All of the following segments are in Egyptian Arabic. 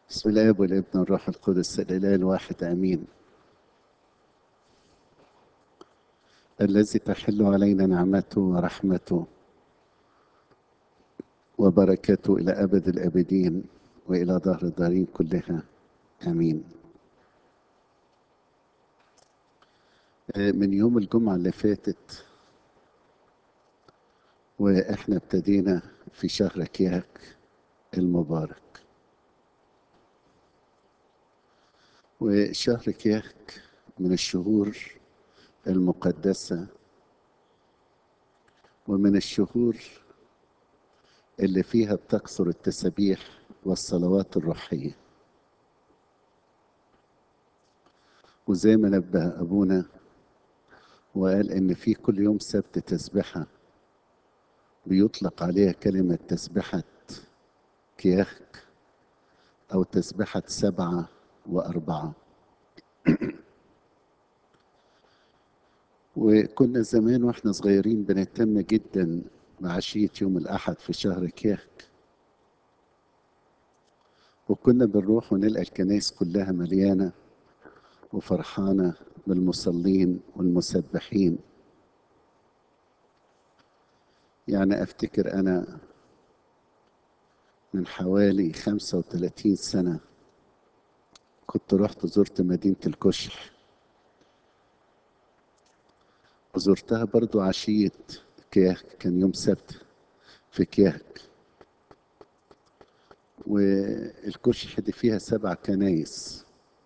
بسم الله والابن والروح القدس الاله الواحد امين الذي تحل علينا نعمته ورحمته وبركته الى ابد الابدين والى ظهر الدارين كلها امين من يوم الجمعه اللي فاتت واحنا ابتدينا في شهر كياك المبارك وشهر كياك من الشهور المقدسة ومن الشهور اللي فيها بتكثر التسابيح والصلوات الروحية وزي ما نبه أبونا وقال إن في كل يوم سبت تسبحة بيطلق عليها كلمة تسبحة كياك أو تسبحة سبعة وأربعة وكنا زمان واحنا صغيرين بنهتم جدا بعشية يوم الأحد في شهر كياك وكنا بنروح ونلقى الكنائس كلها مليانة وفرحانة بالمصلين والمسبحين يعني أفتكر أنا من حوالي خمسة وثلاثين سنة كنت رحت زرت مدينة الكشح وزرتها برضو عشية كياك كان يوم سبت في كياك والكشح دي فيها سبع كنايس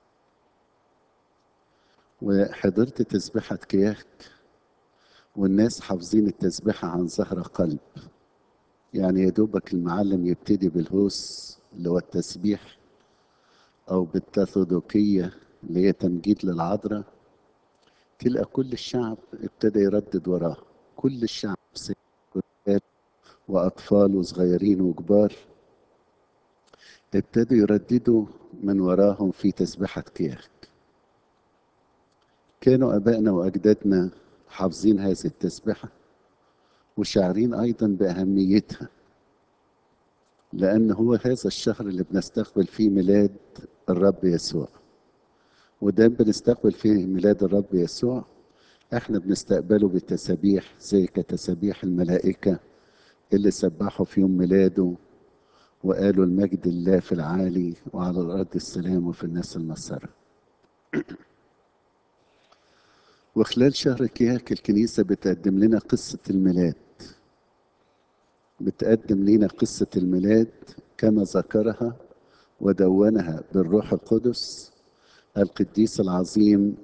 وحضرت تسبحة كياك والناس حافظين التسبحة عن ظهر قلب يعني يا دوبك المعلم يبتدي بالهوس اللي هو التسبيح أو بالتاثودوكية اللي هي تمجيد للعذراء تلقى كل الشعب ابتدى يردد وراه كل الشعب وأطفال وصغيرين وكبار ابتدوا يرددوا من وراهم في تسبحة كياك كانوا أبائنا وأجدادنا حافظين هذه التسبحة وشاعرين أيضا بأهميتها لأن هو هذا الشهر اللي بنستقبل فيه ميلاد الرب يسوع وده بنستقبل فيه ميلاد الرب يسوع احنا بنستقبله بتسابيح زي كتسابيح الملائكة اللي سبحوا في يوم ميلاده وقالوا المجد الله في العالي وعلى الأرض السلام وفي الناس المسرة وخلال شهر كياك الكنيسة بتقدم لنا قصة الميلاد بتقدم لنا قصة الميلاد كما ذكرها ودونها بالروح القدس القديس العظيم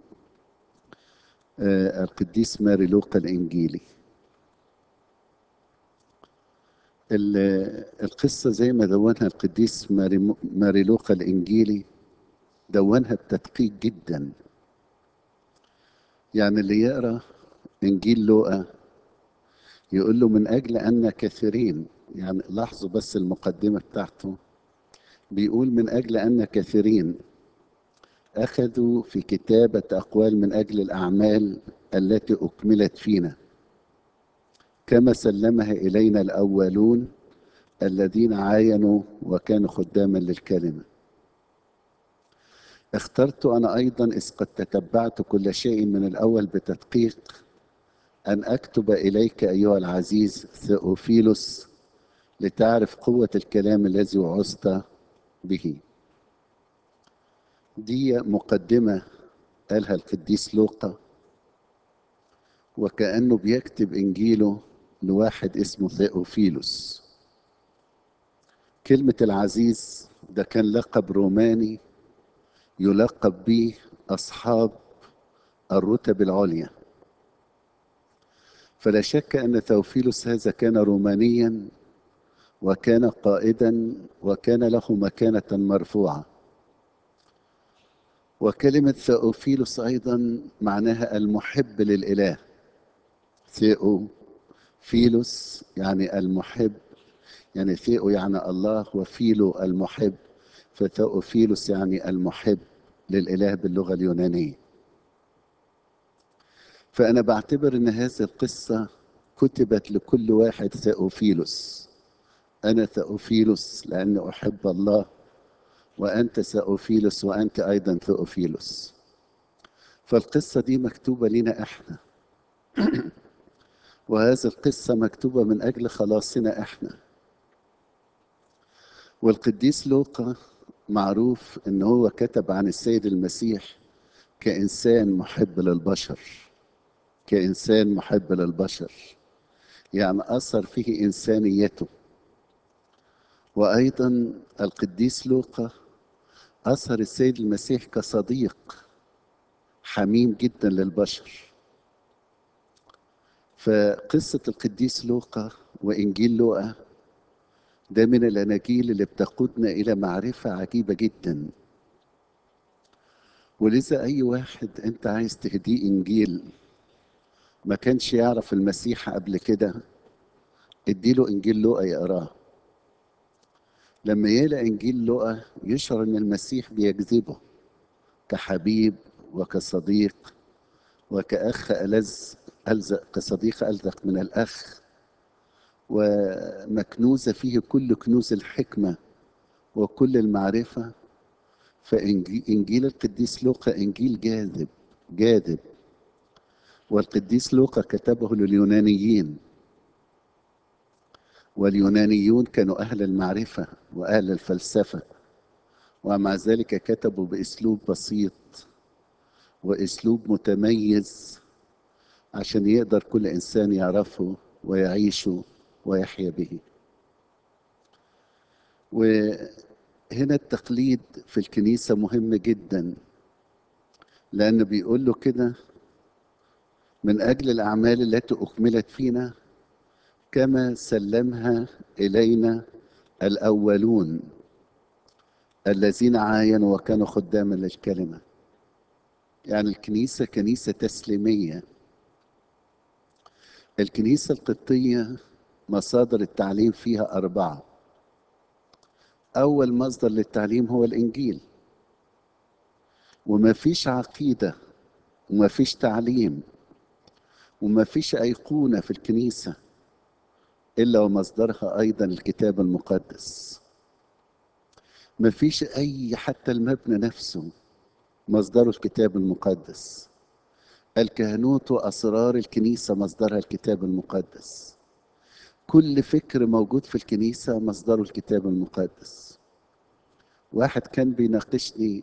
آه القديس ماري لوقا الإنجيلي القصة زي ما دونها القديس ماري, ماري لوقا الإنجيلي دونها بتدقيق جدا يعني اللي يقرأ إنجيل لوقا يقول له من أجل أن كثيرين يعني لاحظوا بس المقدمة بتاعته بيقول من أجل أن كثيرين أخذوا في كتابة أقوال من أجل الأعمال التي أكملت فينا كما سلمها إلينا الأولون الذين عاينوا وكانوا خداما للكلمة اخترت أنا أيضا إذ قد تتبعت كل شيء من الأول بتدقيق أن أكتب إليك أيها العزيز ثيوفيلوس لتعرف قوة الكلام الذي وعظت به دي مقدمة قالها القديس لوقا وكأنه بيكتب إنجيله لواحد اسمه ثيوفيلوس كلمة العزيز ده كان لقب روماني يلقب به أصحاب الرتب العليا فلا شك أن ثوفيلوس هذا كان رومانيا وكان قائدا وكان له مكانة مرفوعة وكلمة ثوفيلوس أيضا معناها المحب للإله ثيو فيلوس يعني المحب يعني ثيو يعني الله وفيلو المحب فثوفيلوس يعني المحب للإله باللغة اليونانية فأنا بعتبر أن هذه القصة كتبت لكل واحد ثأوفيلوس أنا ثأوفيلوس لأني أحب الله وأنت سأوفيلوس وأنت أيضا ثؤوفيلوس فالقصة دي مكتوبة لنا إحنا وهذه القصة مكتوبة من أجل خلاصنا إحنا والقديس لوقا معروف إن هو كتب عن السيد المسيح كإنسان محب للبشر كإنسان محب للبشر يعني أثر فيه إنسانيته وأيضا القديس لوقا أثر السيد المسيح كصديق حميم جدا للبشر فقصة القديس لوقا وإنجيل لوقا ده من الأناجيل اللي بتقودنا إلى معرفة عجيبة جدا ولذا أي واحد أنت عايز تهديه إنجيل ما كانش يعرف المسيح قبل كده اديله إنجيل لوقا يقراه لما يلاقي إنجيل لوقا يشعر إن المسيح بيجذبه كحبيب وكصديق وكأخ ألذ ألزق كصديق ألزق من الأخ ومكنوزة فيه كل كنوز الحكمة وكل المعرفة فإنجيل القديس لوقا إنجيل جاذب جاذب والقديس لوقا كتبه لليونانيين واليونانيون كانوا أهل المعرفة وأهل الفلسفة ومع ذلك كتبوا بأسلوب بسيط وأسلوب متميز عشان يقدر كل إنسان يعرفه ويعيشه ويحيا به وهنا التقليد في الكنيسة مهم جدا لأنه بيقول له كده من أجل الأعمال التي أكملت فينا كما سلمها إلينا الأولون الذين عاينوا وكانوا خداما للكلمة يعني الكنيسة كنيسة تسليمية الكنيسة القبطية مصادر التعليم فيها أربعة أول مصدر للتعليم هو الإنجيل وما فيش عقيدة وما فيش تعليم وما فيش أيقونة في الكنيسة إلا ومصدرها أيضا الكتاب المقدس ما فيش أي حتى المبنى نفسه مصدره الكتاب المقدس الكهنوت وأسرار الكنيسة مصدرها الكتاب المقدس كل فكر موجود في الكنيسة مصدره الكتاب المقدس واحد كان بيناقشني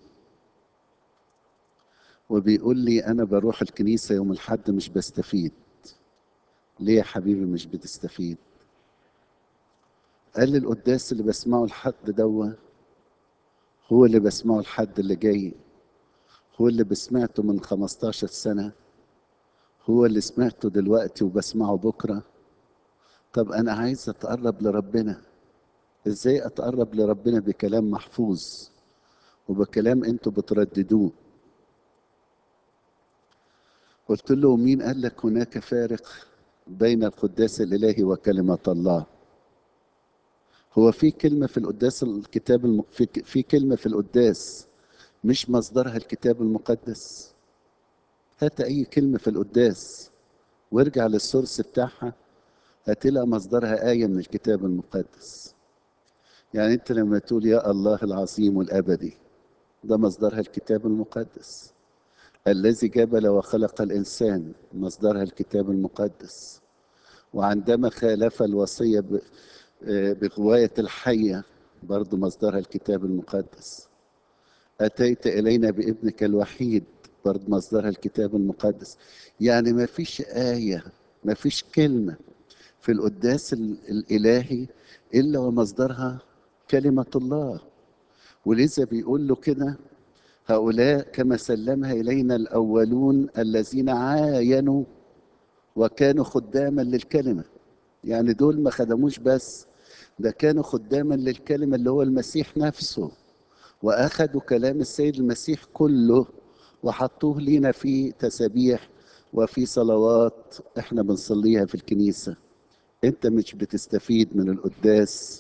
وبيقول لي أنا بروح الكنيسة يوم الحد مش بستفيد ليه يا حبيبي مش بتستفيد قال لي القداس اللي بسمعه الحد دوا هو اللي بسمعه الحد اللي جاي هو اللي بسمعته من 15 سنة هو اللي سمعته دلوقتي وبسمعه بكرة طب أنا عايز أتقرب لربنا إزاي أتقرب لربنا بكلام محفوظ وبكلام أنتوا بترددوه قلت له مين قال لك هناك فارق بين القداس الإلهي وكلمة الله هو في كلمة في القداس الكتاب الم... في... في كلمة في القداس مش مصدرها الكتاب المقدس هات أي كلمة في القداس وارجع للسورس بتاعها هتلاقي مصدرها آية من الكتاب المقدس يعني أنت لما تقول يا الله العظيم الأبدي ده مصدرها الكتاب المقدس الذي جبل وخلق الإنسان مصدرها الكتاب المقدس وعندما خالف الوصية بغواية الحية برضو مصدرها الكتاب المقدس أتيت إلينا بابنك الوحيد برضو مصدرها الكتاب المقدس يعني ما فيش آية ما فيش كلمة في القداس الإلهي إلا ومصدرها كلمة الله ولذا بيقول له كده هؤلاء كما سلمها إلينا الأولون الذين عاينوا وكانوا خداما للكلمة يعني دول ما خدموش بس ده كانوا خداما للكلمة اللي هو المسيح نفسه وأخذوا كلام السيد المسيح كله وحطوه لينا في تسابيح وفي صلوات احنا بنصليها في الكنيسة انت مش بتستفيد من القداس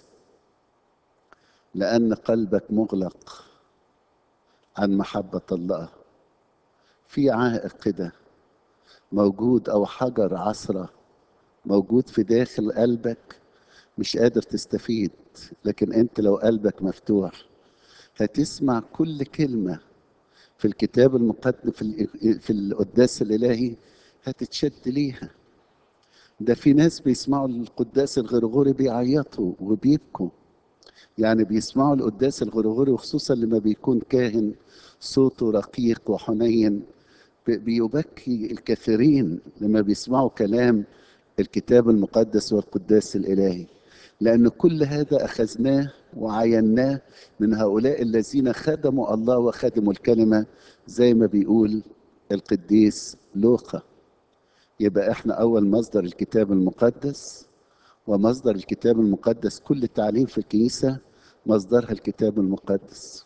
لأن قلبك مغلق عن محبة الله في عائق كده موجود أو حجر عصرة موجود في داخل قلبك مش قادر تستفيد لكن أنت لو قلبك مفتوح هتسمع كل كلمة في الكتاب المقدس في, ال- في القداس الإلهي هتتشد ليها ده في ناس بيسمعوا القداس الغرغوري بيعيطوا وبيبكوا يعني بيسمعوا القداس الغرغوري وخصوصا لما بيكون كاهن صوته رقيق وحنين بي- بيبكي الكثيرين لما بيسمعوا كلام الكتاب المقدس والقداس الإلهي لأن كل هذا أخذناه وعيناه من هؤلاء الذين خدموا الله وخدموا الكلمة زي ما بيقول القديس لوقا يبقى احنا أول مصدر الكتاب المقدس ومصدر الكتاب المقدس كل التعليم في الكنيسة مصدرها الكتاب المقدس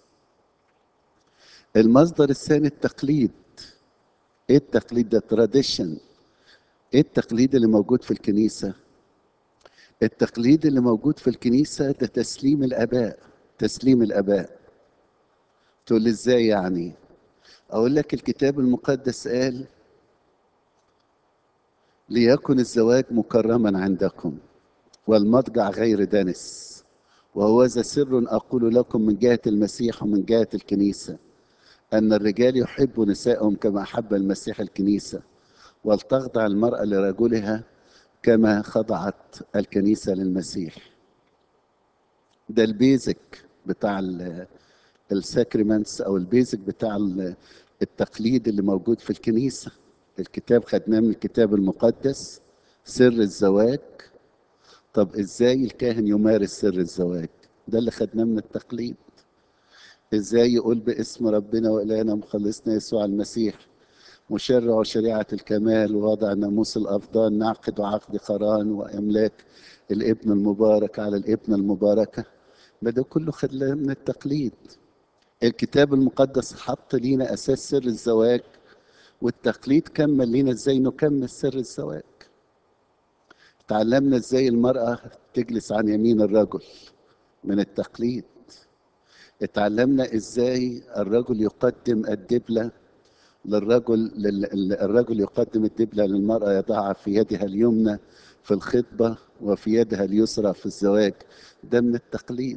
المصدر الثاني التقليد ايه التقليد ده تراديشن ايه التقليد اللي موجود في الكنيسة التقليد اللي موجود في الكنيسة ده تسليم الآباء تسليم الآباء تقول لي ازاي يعني أقول لك الكتاب المقدس قال ليكن الزواج مكرما عندكم والمضجع غير دنس وهو ذا سر أقول لكم من جهة المسيح ومن جهة الكنيسة أن الرجال يحبوا نسائهم كما أحب المسيح الكنيسة ولتخضع المرأة لرجلها كما خضعت الكنيسة للمسيح ده البيزك بتاع الساكرمنتس أو البيزك بتاع ال- التقليد اللي موجود في الكنيسة الكتاب خدناه من الكتاب المقدس سر الزواج طب ازاي الكاهن يمارس سر الزواج ده اللي خدناه من التقليد ازاي يقول باسم ربنا والهنا مخلصنا يسوع المسيح مشرع شريعة الكمال ووضع ناموس الأفضال نعقد عقد قران وإملاك الابن المبارك على الابن المباركة ما ده كله خدناه من التقليد الكتاب المقدس حط لينا أساس سر الزواج والتقليد كمل لينا ازاي نكمل سر الزواج تعلمنا ازاي المرأة تجلس عن يمين الرجل من التقليد اتعلمنا ازاي الرجل يقدم الدبلة للرجل لل- الرجل يقدم الدبلة للمرأة يضعها في يدها اليمنى في الخطبة وفي يدها اليسرى في الزواج ده من التقليد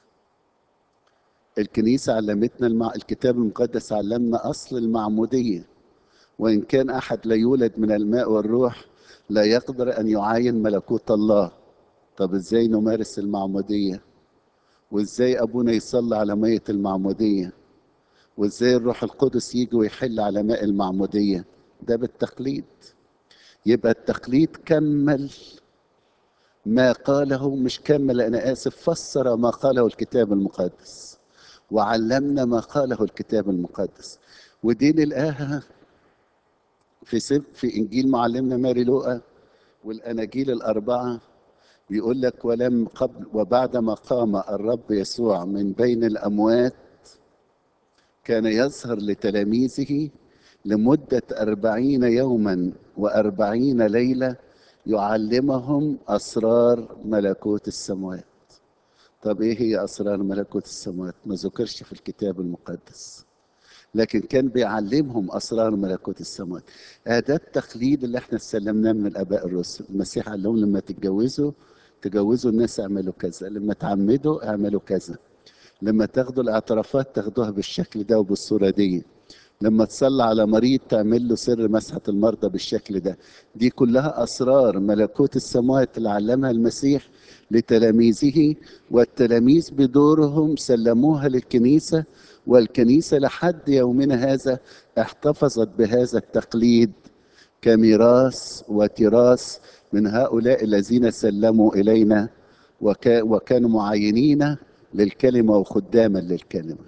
الكنيسة علمتنا المع... الكتاب المقدس علمنا أصل المعمودية وإن كان أحد لا يولد من الماء والروح لا يقدر أن يعاين ملكوت الله طب إزاي نمارس المعمودية وإزاي أبونا يصلي على مية المعمودية وإزاي الروح القدس يجي ويحل على ماء المعمودية ده بالتقليد يبقى التقليد كمل ما قاله مش كمل أنا آسف فسر ما قاله الكتاب المقدس وعلمنا ما قاله الكتاب المقدس ودي نلقاها في سب في انجيل معلمنا ماري لوقا والاناجيل الاربعه بيقول لك ولم قبل وبعدما قام الرب يسوع من بين الاموات كان يظهر لتلاميذه لمدة أربعين يوما وأربعين ليلة يعلمهم أسرار ملكوت السماوات طب إيه هي أسرار ملكوت السماوات ما ذكرش في الكتاب المقدس لكن كان بيعلمهم اسرار ملكوت السماوات آه ده التقليد اللي احنا استلمناه من الاباء الرسل المسيح قال لهم لما تتجوزوا تجوزوا الناس اعملوا كذا لما تعمدوا اعملوا كذا لما تاخدوا الاعترافات تاخدوها بالشكل ده وبالصوره دي لما تصلي على مريض تعمل له سر مسحة المرضى بالشكل ده دي كلها أسرار ملكوت السماوات اللي علمها المسيح لتلاميذه والتلاميذ بدورهم سلموها للكنيسة والكنيسة لحد يومنا هذا احتفظت بهذا التقليد كميراث وتراث من هؤلاء الذين سلموا إلينا وكا وكانوا معينين للكلمة وخداما للكلمة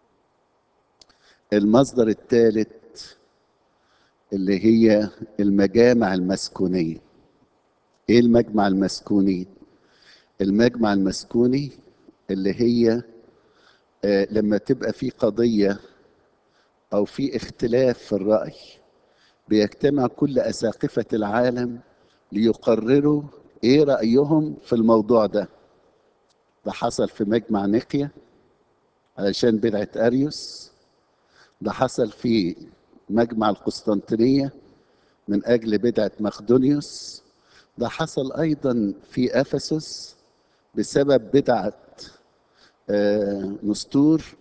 المصدر الثالث اللي هي المجامع المسكونية ايه المجمع المسكوني المجمع المسكوني اللي هي آه لما تبقى في قضية او في اختلاف في الرأي بيجتمع كل أساقفة العالم ليقرروا ايه رأيهم في الموضوع ده ده حصل في مجمع نقيا علشان بدعة أريوس ده حصل في مجمع القسطنطينية من أجل بدعة مقدونيوس ده حصل أيضا في أفسس بسبب بدعة آه، نسطور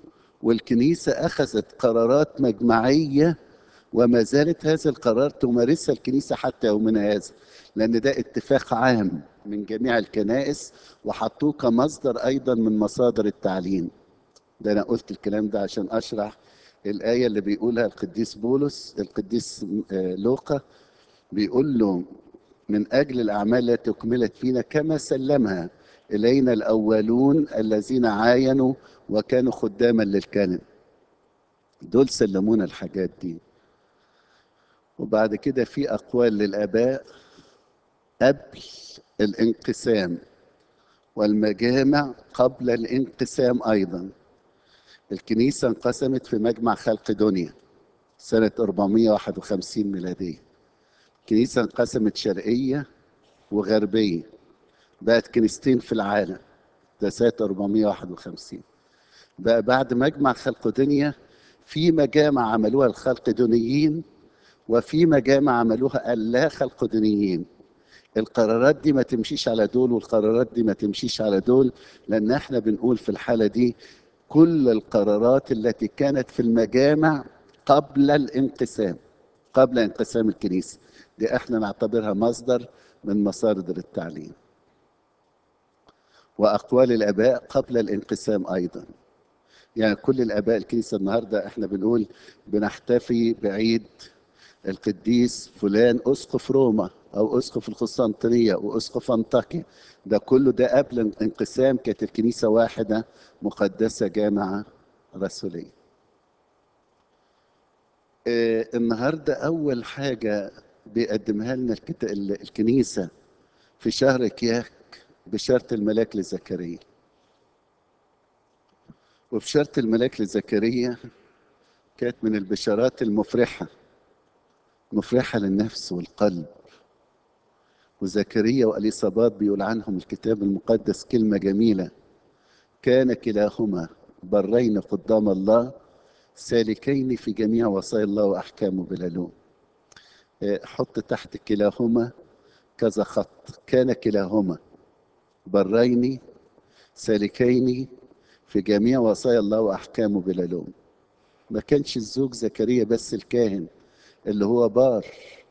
والكنيسة أخذت قرارات مجمعية وما زالت هذه القرارات تمارسها الكنيسة حتى يومنا هذا لأن ده اتفاق عام من جميع الكنائس وحطوه كمصدر أيضا من مصادر التعليم ده أنا قلت الكلام ده عشان أشرح الآية اللي بيقولها القديس بولس القديس لوقا بيقول له من أجل الأعمال التي أكملت فينا كما سلمها إلينا الأولون الذين عاينوا وكانوا خداما للكلم دول سلمونا الحاجات دي وبعد كده في أقوال للآباء قبل الانقسام والمجامع قبل الانقسام أيضا الكنيسة انقسمت في مجمع خلق دنيا سنة 451 ميلادية الكنيسة انقسمت شرقية وغربية بقت كنيستين في العالم ده سنة 451 بقى بعد مجمع خلق دنيا في مجامع عملوها الخلق دنيين وفي مجامع عملوها اللا خلق دنيين القرارات دي ما تمشيش على دول والقرارات دي ما تمشيش على دول لان احنا بنقول في الحالة دي كل القرارات التي كانت في المجامع قبل الانقسام قبل انقسام الكنيسة دي احنا نعتبرها مصدر من مصادر التعليم وأقوال الآباء قبل الانقسام أيضا يعني كل الآباء الكنيسة النهاردة احنا بنقول بنحتفي بعيد القديس فلان أسقف روما أو أسقف القسطنطينية وأسقف أنطاكيا ده كله ده قبل الانقسام كانت الكنيسة واحدة مقدسة جامعة رسولية اه النهاردة أول حاجة بيقدمها لنا الكت... الكنيسة في شهر كياك بشارة الملاك لزكريا وبشارة الملاك لزكريا كانت من البشارات المفرحة مفرحة للنفس والقلب وزكريا وأليصابات بيقول عنهم الكتاب المقدس كلمة جميلة كان كلاهما برين قدام الله سالكين في جميع وصايا الله وأحكامه بلا لوم حط تحت كلاهما كذا خط كان كلاهما برين سالكين في جميع وصايا الله واحكامه بلا لوم ما كانش الزوج زكريا بس الكاهن اللي هو بار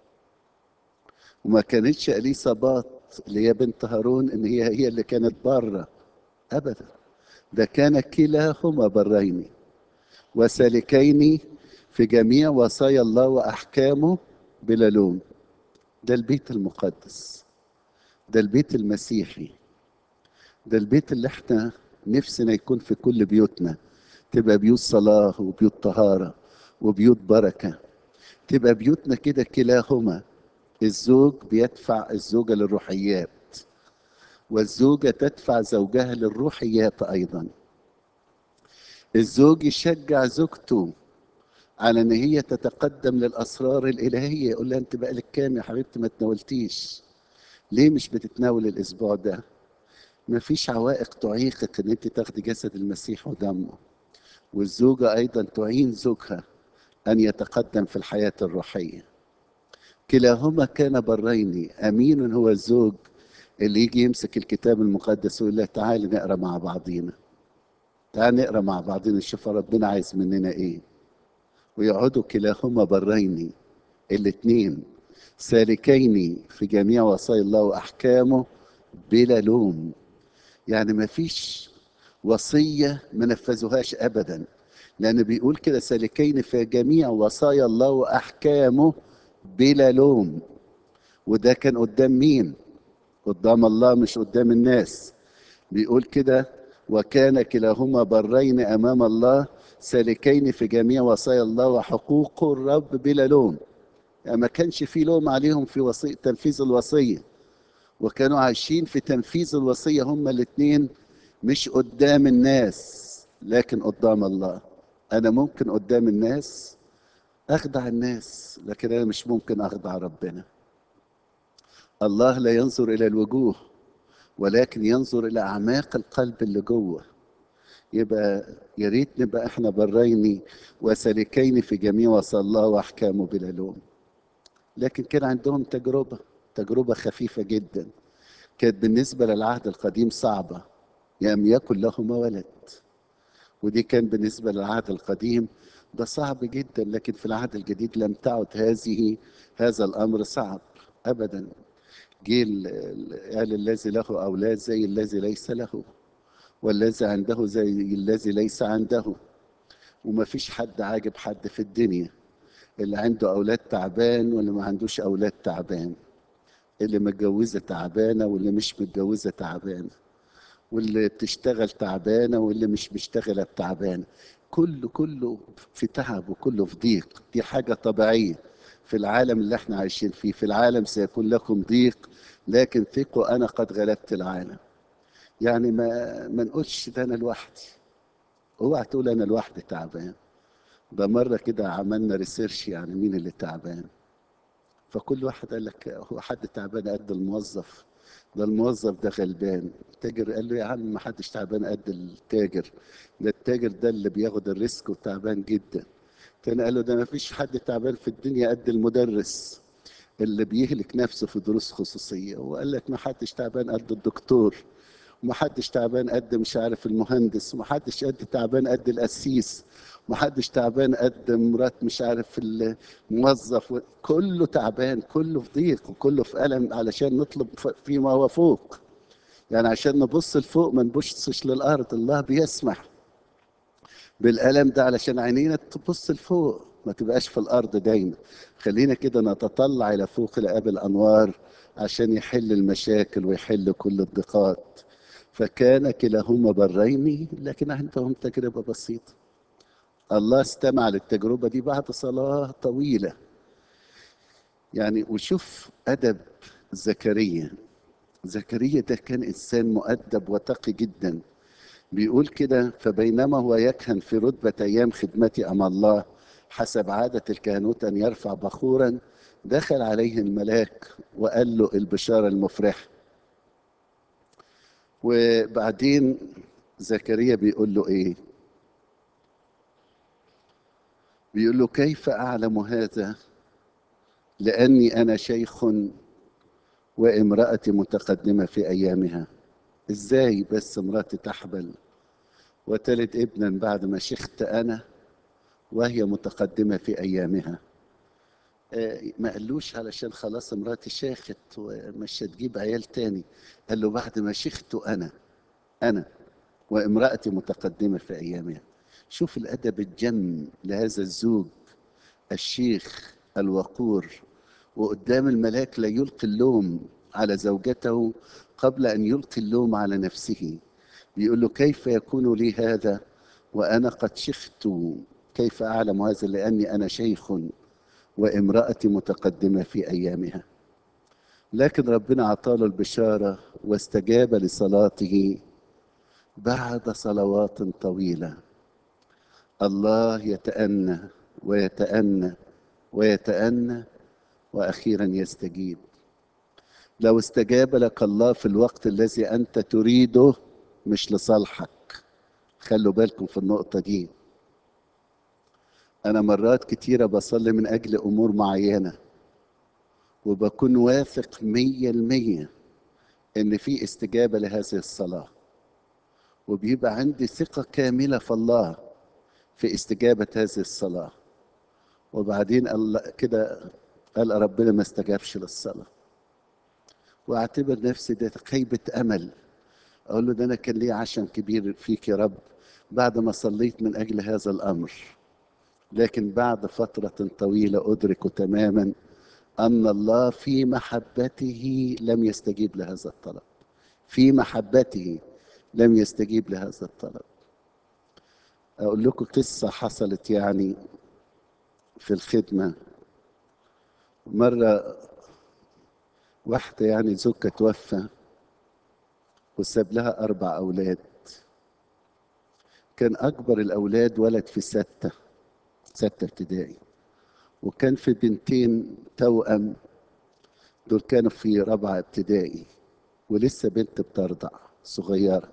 وما كانتش اليصابات اللي هي بنت هارون ان هي هي اللي كانت باره ابدا ده كان كلاهما برين وسالكين في جميع وصايا الله واحكامه بلا لوم ده البيت المقدس ده البيت المسيحي ده البيت اللي احنا نفسنا يكون في كل بيوتنا تبقى بيوت صلاة وبيوت طهارة وبيوت بركة تبقى بيوتنا كده كلاهما الزوج بيدفع الزوجة للروحيات والزوجة تدفع زوجها للروحيات أيضا الزوج يشجع زوجته على ان هي تتقدم للاسرار الالهيه يقول لها انت بقالك كام يا حبيبتي ما تناولتيش ليه مش بتتناول الاسبوع ده ما فيش عوائق تعيقك ان انت تاخدي جسد المسيح ودمه والزوجه ايضا تعين زوجها ان يتقدم في الحياه الروحيه كلاهما كان برين امين هو الزوج اللي يجي يمسك الكتاب المقدس ويقول له تعالي نقرا مع بعضينا تعال نقرا مع بعضينا نشوف ربنا عايز مننا ايه ويقعدوا كلاهما برين الاثنين سالكين في جميع وصايا الله واحكامه بلا لوم يعني ما فيش وصيه ما نفذوهاش ابدا لان بيقول كده سالكين في جميع وصايا الله واحكامه بلا لوم وده كان قدام مين قدام الله مش قدام الناس بيقول كده وكان كلاهما برين امام الله سالكين في جميع وصايا الله وحقوق الرب بلا لوم يعني ما كانش في لوم عليهم في وصي... تنفيذ الوصيه وكانوا عايشين في تنفيذ الوصيه هما الاثنين مش قدام الناس لكن قدام الله انا ممكن قدام الناس اخدع الناس لكن انا مش ممكن اخدع ربنا الله لا ينظر الى الوجوه ولكن ينظر الى اعماق القلب اللي جوه يبقى يا ريت نبقى احنا برين وسالكين في جميع وصى الله واحكامه بلا لوم لكن كان عندهم تجربه تجربه خفيفه جدا كانت بالنسبه للعهد القديم صعبه لم يكن لهما ولد ودي كان بالنسبة للعهد القديم ده صعب جدا لكن في العهد الجديد لم تعد هذه هذا الأمر صعب أبدا جيل قال الذي له أولاد زي الذي ليس له والذي عنده زي الذي ليس عنده وما فيش حد عاجب حد في الدنيا اللي عنده أولاد تعبان واللي ما عندوش أولاد تعبان اللي متجوزة تعبانة واللي مش متجوزة تعبانة واللي بتشتغل تعبانة واللي مش مشتغلة تعبانة كله كله في تعب وكله في ضيق دي حاجة طبيعية في العالم اللي احنا عايشين فيه في العالم سيكون لكم ضيق لكن ثقوا أنا قد غلبت العالم يعني ما ما نقولش ده أنا لوحدي اوعى تقول أنا لوحدي تعبان ده مرة كده عملنا ريسيرش يعني مين اللي تعبان فكل واحد قال لك هو حد تعبان قد الموظف ده الموظف ده غلبان التاجر قال له يا عم ما حدش تعبان قد التاجر ده التاجر ده اللي بياخد الريسك وتعبان جدا تاني قال له ده ما فيش حد تعبان في الدنيا قد المدرس اللي بيهلك نفسه في دروس خصوصية وقال لك ما حدش تعبان قد الدكتور وما حدش تعبان قد مش عارف المهندس وما حدش قد تعبان قد القسيس وما حدش تعبان قد مرات مش عارف الموظف كله تعبان كله في ضيق وكله في ألم علشان نطلب فيما هو فوق يعني عشان نبص لفوق ما نبصش للأرض الله بيسمح بالألم ده علشان عينينا تبص لفوق ما تبقاش في الأرض دايما خلينا كده نتطلع إلى فوق لأب الأنوار عشان يحل المشاكل ويحل كل الضيقات فكان كلاهما برين لكن عندهم تجربة بسيطة الله استمع للتجربة دي بعد صلاة طويلة يعني وشوف أدب زكريا زكريا ده كان إنسان مؤدب وتقي جدا بيقول كده فبينما هو يكهن في رتبة أيام خدمتي أمام الله حسب عادة الكهنوت أن يرفع بخورا دخل عليه الملاك وقال له البشارة المفرحة وبعدين زكريا بيقول له ايه بيقول له كيف اعلم هذا لاني انا شيخ وامراتي متقدمه في ايامها ازاي بس امراتي تحبل وتلد ابنا بعد ما شخت انا وهي متقدمه في ايامها ما قالوش علشان خلاص مراتي شاخت ومش تجيب عيال تاني قال له بعد ما شخت انا انا وامرأتي متقدمة في ايامها شوف الادب الجم لهذا الزوج الشيخ الوقور وقدام الملاك لا يلقي اللوم على زوجته قبل ان يلقي اللوم على نفسه بيقول له كيف يكون لي هذا وانا قد شخت كيف اعلم هذا لاني انا شيخ وامرأتي متقدمة في أيامها لكن ربنا أعطاله البشارة واستجاب لصلاته بعد صلوات طويلة الله يتأنى ويتأنى ويتأنى وأخيرا يستجيب لو استجاب لك الله في الوقت الذي أنت تريده مش لصالحك خلوا بالكم في النقطة دي أنا مرات كتيرة بصلي من أجل أمور معينة وبكون واثق مية المية إن في استجابة لهذه الصلاة وبيبقى عندي ثقة كاملة في الله في استجابة هذه الصلاة وبعدين الله كده قال ربنا ما استجابش للصلاة واعتبر نفسي ده خيبة أمل أقول له ده أنا كان لي عشم كبير فيك يا رب بعد ما صليت من أجل هذا الأمر لكن بعد فترة طويلة أدرك تماما أن الله في محبته لم يستجيب لهذا الطلب في محبته لم يستجيب لهذا الطلب أقول لكم قصة حصلت يعني في الخدمة مرة واحدة يعني زوجها توفى وساب لها أربع أولاد كان أكبر الأولاد ولد في ستة ستة ابتدائي وكان في بنتين توأم دول كانوا في رابعة ابتدائي ولسه بنت بترضع صغيرة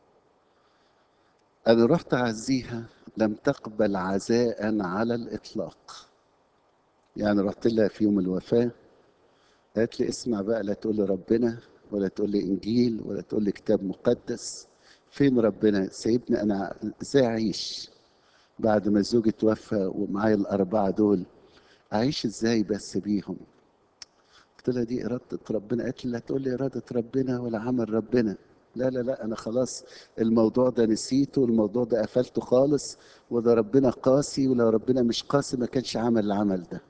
أنا رحت أعزيها لم تقبل عزاء على الإطلاق يعني رحت لها في يوم الوفاة قالت لي اسمع بقى لا تقول لي ربنا ولا تقول لي إنجيل ولا تقول لي كتاب مقدس فين ربنا سايبني انا ازاي اعيش بعد ما زوجي توفى ومعايا الاربعه دول اعيش ازاي بس بيهم قلت لها دي اراده ربنا قالت لي لا تقول لي اراده ربنا ولا عمل ربنا لا لا لا انا خلاص الموضوع ده نسيته والموضوع ده قفلته خالص وده ربنا قاسي ولو ربنا مش قاسي ما كانش عمل العمل ده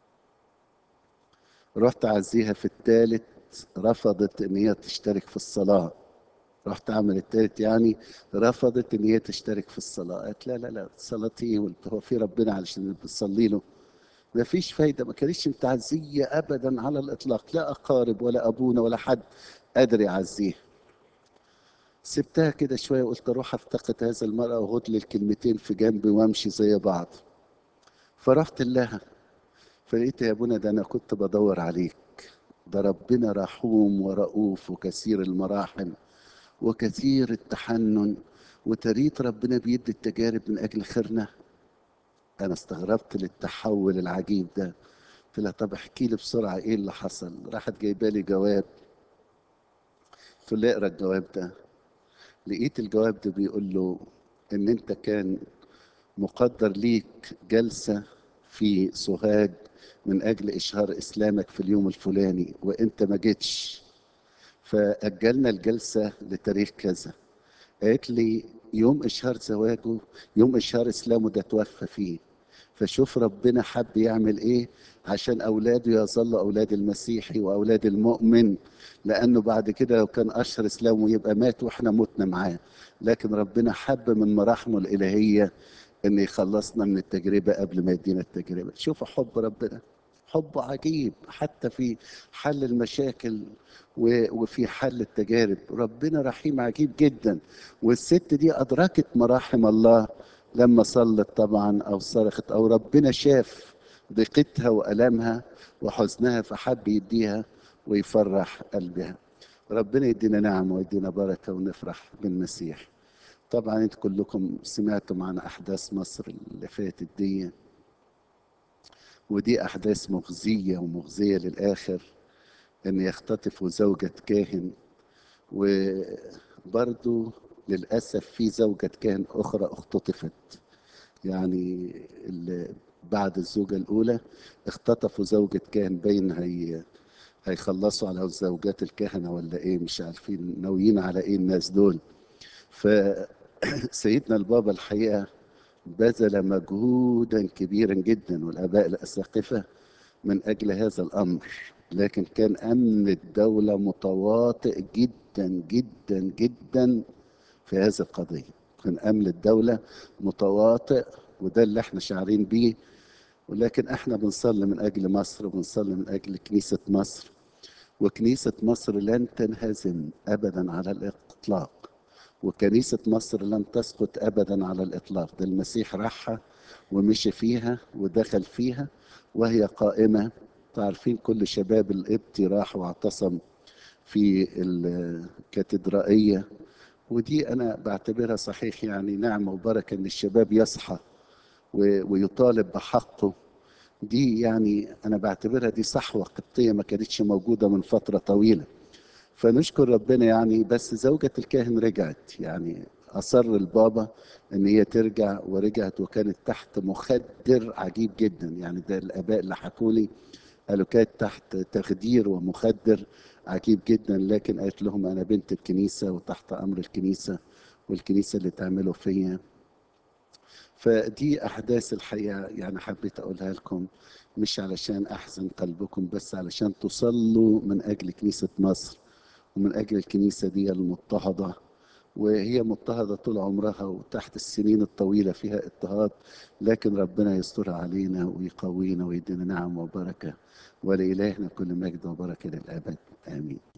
رحت اعزيها في الثالث رفضت ان هي تشترك في الصلاه رحت اعمل التالت يعني رفضت ان هي تشترك في الصلاه قالت لا لا لا صلاتي ايه قلت هو في ربنا علشان بتصلي له ما فيش فايده ما كانتش متعزيه ابدا على الاطلاق لا اقارب ولا ابونا ولا حد قادر يعزيه سبتها كده شويه وقلت اروح افتقد هذا المراه واخد لي الكلمتين في جنبي وامشي زي بعض فرحت لها فلقيت يا ابونا ده انا كنت بدور عليك ده ربنا رحوم ورؤوف وكثير المراحم وكثير التحنن وتريت ربنا بيدي التجارب من اجل خيرنا انا استغربت للتحول العجيب ده قلت لها طب احكي لي بسرعه ايه اللي حصل راحت جايبه لي جواب قلت له اقرا الجواب ده لقيت الجواب ده بيقول له ان انت كان مقدر ليك جلسه في سوهاج من اجل اشهار اسلامك في اليوم الفلاني وانت ما جيتش فاجلنا الجلسه لتاريخ كذا قالت لي يوم اشهار زواجه يوم اشهار اسلامه ده توفى فيه فشوف ربنا حب يعمل ايه عشان اولاده يظلوا اولاد المسيحي واولاد المؤمن لانه بعد كده لو كان اشهر اسلامه يبقى مات واحنا متنا معاه لكن ربنا حب من مراحمه الالهيه ان يخلصنا من التجربه قبل ما يدينا التجربه شوفوا حب ربنا حب عجيب حتى في حل المشاكل وفي حل التجارب ربنا رحيم عجيب جدا والست دي أدركت مراحم الله لما صلت طبعا أو صرخت أو ربنا شاف ضيقتها وألمها وحزنها فحب يديها ويفرح قلبها ربنا يدينا نعم ويدينا بركة ونفرح بالمسيح طبعا انتوا كلكم سمعتم عن أحداث مصر اللي فاتت دي ودي أحداث مخزية ومخزية للآخر أن يختطفوا زوجة كاهن وبرضو للأسف في زوجة كاهن أخرى اختطفت يعني بعد الزوجة الأولى اختطفوا زوجة كاهن بين هي هيخلصوا على زوجات الكهنة ولا إيه مش عارفين ناويين على إيه الناس دول فسيدنا البابا الحقيقة بذل مجهودا كبيرا جدا والآباء الأساقفة من أجل هذا الأمر لكن كان أمن الدولة متواطئ جدا جدا جدا في هذه القضية كان أمن الدولة متواطئ وده اللي احنا شعرين بيه ولكن احنا بنصلي من أجل مصر وبنصلي من أجل كنيسة مصر وكنيسة مصر لن تنهزم أبدا على الإطلاق وكنيسة مصر لن تسقط أبدا على الإطلاق ده المسيح راحها ومشي فيها ودخل فيها وهي قائمة تعرفين كل شباب القبطي راح واعتصم في الكاتدرائية ودي أنا بعتبرها صحيح يعني نعمة وبركة إن الشباب يصحى ويطالب بحقه دي يعني أنا بعتبرها دي صحوة قبطية ما كانتش موجودة من فترة طويلة فنشكر ربنا يعني بس زوجة الكاهن رجعت يعني أصر البابا إن هي ترجع ورجعت وكانت تحت مخدر عجيب جدا يعني ده الآباء اللي حكوا لي قالوا كانت تحت تخدير ومخدر عجيب جدا لكن قالت لهم أنا بنت الكنيسة وتحت أمر الكنيسة والكنيسة اللي تعمله فيا فدي أحداث الحقيقة يعني حبيت أقولها لكم مش علشان أحزن قلبكم بس علشان تصلوا من أجل كنيسة مصر ومن أجل الكنيسة دي المضطهدة وهي مضطهدة طول عمرها وتحت السنين الطويلة فيها اضطهاد لكن ربنا يستر علينا ويقوينا ويدينا نعم وبركة ولإلهنا كل مجد وبركة للأبد آمين